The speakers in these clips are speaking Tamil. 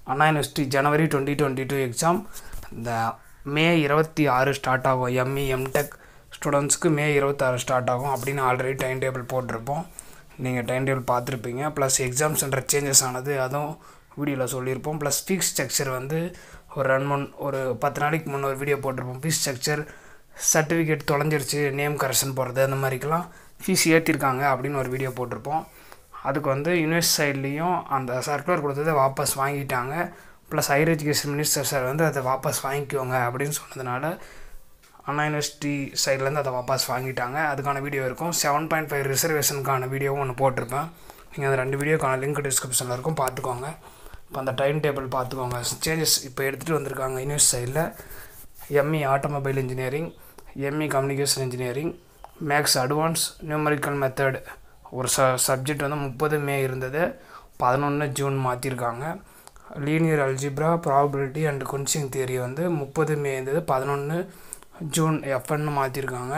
அண்ணா யூனிவர்சிட்டி ஜனவரி டுவெண்ட்டி டுவெண்ட்டி டூ எக்ஸாம் இந்த மே இருபத்தி ஆறு ஸ்டார்ட் ஆகும் எம்இ எம்டெக் ஸ்டூடெண்ட்ஸ்க்கு மே இருபத்தாறு ஸ்டார்ட் ஆகும் அப்படின்னு ஆல்ரெடி டைம் டேபிள் போட்டிருப்போம் நீங்கள் டைம் டேபிள் பார்த்துருப்பீங்க ப்ளஸ் எக்ஸாம் சென்டர் சேஞ்சஸ் ஆனது அதுவும் வீடியோவில் சொல்லியிருப்போம் ப்ளஸ் ஃபீஸ் ஸ்ட்ரக்சர் வந்து ஒரு ரெண்டு மூணு ஒரு பத்து நாளைக்கு முன்னே ஒரு வீடியோ போட்டிருப்போம் ஃபீஸ் ஸ்ட்ரக்சர் சர்டிஃபிகேட் தொலைஞ்சிருச்சு நேம் கரெக்ஷன் போடுறது அந்த மாதிரிக்கெல்லாம் ஃபீஸ் ஏற்றிருக்காங்க அப்படின்னு ஒரு வீடியோ போட்டிருப்போம் அதுக்கு வந்து யூனிவர்ஸ் சைட்லேயும் அந்த சர்க்குலர் கொடுத்ததை வாபஸ் வாங்கிட்டாங்க plus higher education minister sir வந்து அதை வாபஸ் வாங்கிக்கோங்க அப்படின்னு சொன்னதுனால அண்ணா யூனிவர்சிட்டி சைட்லேருந்து அதை வாபஸ் வாங்கிட்டாங்க அதுக்கான வீடியோ இருக்கும் செவன் பாயிண்ட் ஃபைவ் ரிசர்வேஷனுக்கான வீடியோவும் ஒன்று போட்டிருப்பேன் நீங்கள் அந்த ரெண்டு வீடியோக்கான லிங்க் டிஸ்கிரிப்ஷனில் இருக்கும் பார்த்துக்கோங்க இப்போ அந்த டைம் டேபிள் பார்த்துக்கோங்க சேஞ்சஸ் இப்போ எடுத்துகிட்டு வந்திருக்காங்க யூனிவர்ஸ் சைடில் M E automobile engineering M E communication engineering maths advance numerical method ஒரு ச சப்ஜெக்ட் வந்து முப்பது மே இருந்தது பதினொன்று ஜூன் மாற்றிருக்காங்க லீனியர் அல்ஜிப்ரா ப்ராபபிலிட்டி அண்ட் கொன்சிங் தியரி வந்து முப்பது மே இருந்தது பதினொன்று ஜூன் எஃப்என்னு மாற்றிருக்காங்க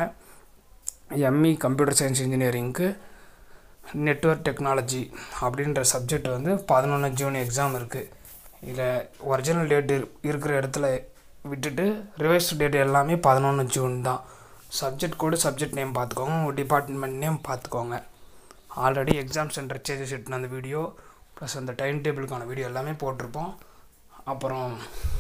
எம்இ கம்ப்யூட்டர் சயின்ஸ் இன்ஜினியரிங்க்கு நெட்ஒர்க் டெக்னாலஜி அப்படின்ற சப்ஜெக்ட் வந்து பதினொன்று ஜூன் எக்ஸாம் இருக்குது இதில் ஒரிஜினல் டேட் இருக்கிற இடத்துல விட்டுட்டு ரிவைஸ் டேட் எல்லாமே பதினொன்று ஜூன் தான் சப்ஜெக்ட் கோடு சப்ஜெக்ட் நேம் பார்த்துக்கோங்க உங்கள் டிபார்ட்மெண்ட் நேம் பார்த்துக்கோங்க ஆல்ரெடி எக்ஸாம் சென்டர் சேஞ்சஸ் எடுத்துன அந்த வீடியோ ப்ளஸ் அந்த டைம் டேபிளுக்கான வீடியோ எல்லாமே போட்டிருப்போம் அப்புறம்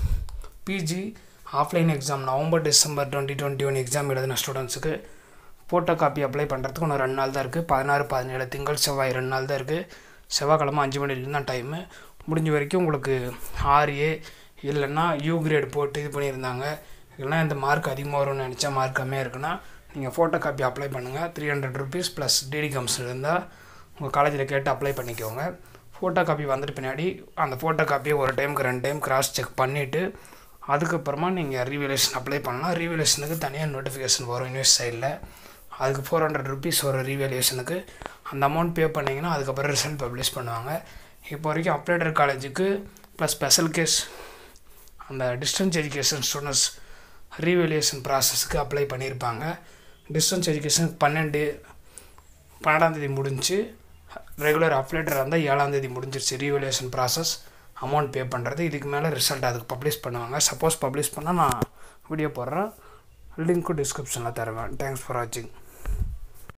PG offline exam November December twenty twenty one exam எழுதின ஸ்டூடெண்ட்ஸுக்கு ஃபோட்டோ காப்பி அப்ளை பண்ணுறதுக்கு இன்னும் ரெண்டு நாள் தான் இருக்குது பதினாறு பதினேழு திங்கள் செவ்வாய் ரெண்டு நாள் தான் இருக்குது செவ்வாய்க்கிழமை அஞ்சு மணிலேருந்து தான் டைமு முடிஞ்ச வரைக்கும் உங்களுக்கு ஆர்ஏ இல்லைன்னா யூ கிரேட் போட்டு இது பண்ணியிருந்தாங்க இல்லைன்னா இந்த மார்க் அதிகமாக வரும்னு நினச்சா மார்க் கம்மியாக இருக்குன்னா நீங்கள் ஃபோட்டோ காப்பி அப்ளை பண்ணுங்கள் three hundred rupees plus DD comes இருந்தால் உங்கள் காலேஜில் கேட்டு அப்ளை பண்ணிக்கோங்க ஃபோட்டோ காப்பி வந்துட்டு பின்னாடி அந்த ஃபோட்டோ காப்பியை ஒரு டைமுக்கு ரெண்டு டைம் கிராஸ் செக் பண்ணிவிட்டு அதுக்கப்புறமா நீங்கள் ரீவேலேஷன் அப்ளை பண்ணலாம் ரீவேலேஷனுக்கு தனியாக நோட்டிஃபிகேஷன் வரும் யூனிவர்ஸ் சைடில் அதுக்கு ஃபோர் ஹண்ட்ரட் ருபீஸ் வரும் ரீவேல்யூஷனுக்கு அந்த அமௌண்ட் பே பண்ணிங்கன்னா அதுக்கப்புறம் ரிசல்ட் பப்ளிஷ் பண்ணுவாங்க இப்போ வரைக்கும் அப்ளைடர் காலேஜுக்கு ப்ளஸ் ஸ்பெஷல் கேஸ் அந்த டிஸ்டன்ஸ் எஜுகேஷன் ஸ்டூடெண்ட்ஸ் ரீவேல்யூஷன் ப்ராசஸ்க்கு அப்ளை பண்ணியிருப்பாங்க டிஸ்டன்ஸ் எஜுகேஷன் பன்னெண்டு பன்னெண்டாந்தேதி முடிஞ்சு ரெகுலர் அப்ளைடர் இருந்தால் ஏழாந்தேதி முடிஞ்சிருச்சு ரீவேல்யூஷன் ப்ராசஸ் அமௌண்ட் பே பண்ணுறது இதுக்கு மேலே ரிசல்ட் அதுக்கு பப்ளிஷ் பண்ணுவாங்க சப்போஸ் பப்ளிஷ் பண்ணால் நான் வீடியோ போடுறேன் லிங்க்கும் டிஸ்கிரிப்ஷனில் தருவேன் தேங்க்ஸ் ஃபார் வாட்சிங்